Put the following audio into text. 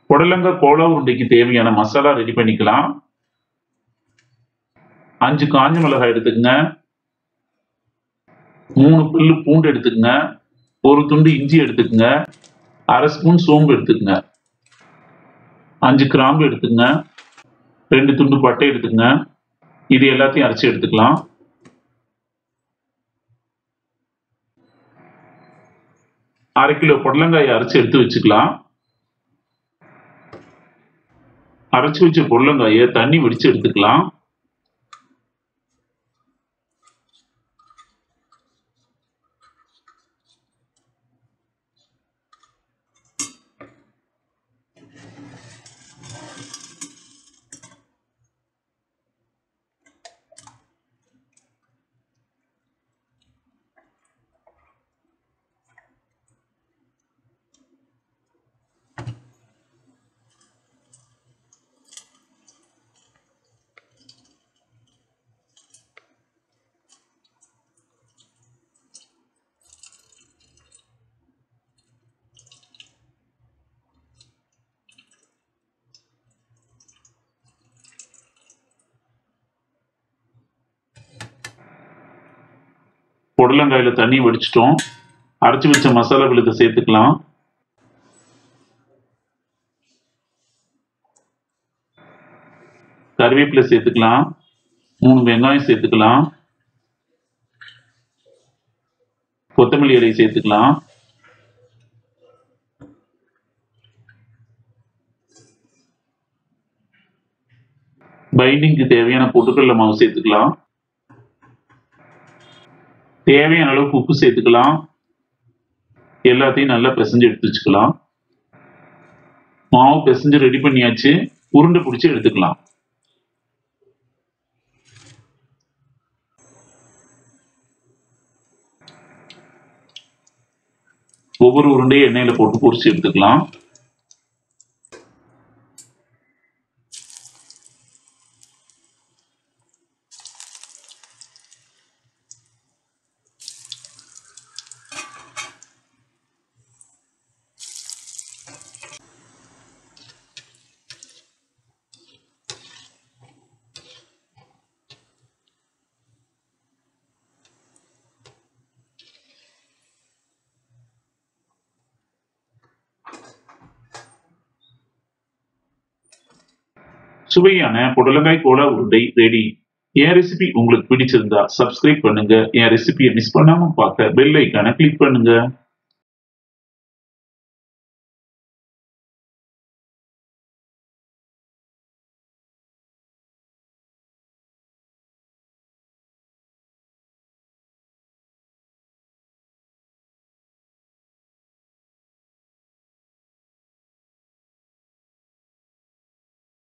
புடலங்காய் கோலா உருண்டைக்கு தேவையான மசாலா ரெடி பண்ணிக்கலாம் அஞ்சு காஞ்ச மிளகாய் எடுத்துக்கங்க மூணு புல்லு பூண்டு எடுத்துக்கங்க ஒரு துண்டு இஞ்சி எடுத்துக்கங்க அரை ஸ்பூன் சோம்பு எடுத்துக்கங்க அஞ்சு கிராம்பு எடுத்துக்கங்க ரெண்டு துண்டு பட்டை எடுத்துக்கங்க இது எல்லாத்தையும் அரைச்சி எடுத்துக்கலாம் அரை கிலோ புடலங்காயை அரைச்சி எடுத்து வச்சுக்கலாம் அரைச்சி வச்ச புடலங்காயை தண்ணி வடிச்சு எடுத்துக்கலாம் புடலங்காயில தண்ணி வடிச்சிட்டோம் அரைச்சி வச்ச மசாலா விழுத சேர்த்துக்கலாம் கருவேப்பிலை சேர்த்துக்கலாம் மூணு வெங்காயம் சேர்த்துக்கலாம் கொத்தமல்லி இலை சேர்த்துக்கலாம் பைண்டிங்க்கு தேவையான பொட்டுக்கடலை மாவு சேர்த்துக்கலாம் தேவையான அளவுக்கு உப்பு சேர்த்துக்கலாம் எல்லாத்தையும் நல்லா பிசைஞ்சு எடுத்து வச்சுக்கலாம் மாவு பிசைஞ்சு ரெடி பண்ணியாச்சு உருண்டை பிடிச்சி எடுத்துக்கலாம் ஒவ்வொரு உருண்டையும் எண்ணெயில போட்டு பொரிச்சு எடுத்துக்கலாம் சுவையான புடலங்காய் கோலா உருண்டை ரெடி என் ரெசிபி உங்களுக்கு பிடிச்சிருந்தா சப்ஸ்கிரைப் பண்ணுங்க என் ரெசிபியை மிஸ் பண்ணாம பார்க்க பெல் ஐக்கான கிளிக் பண்ணுங்க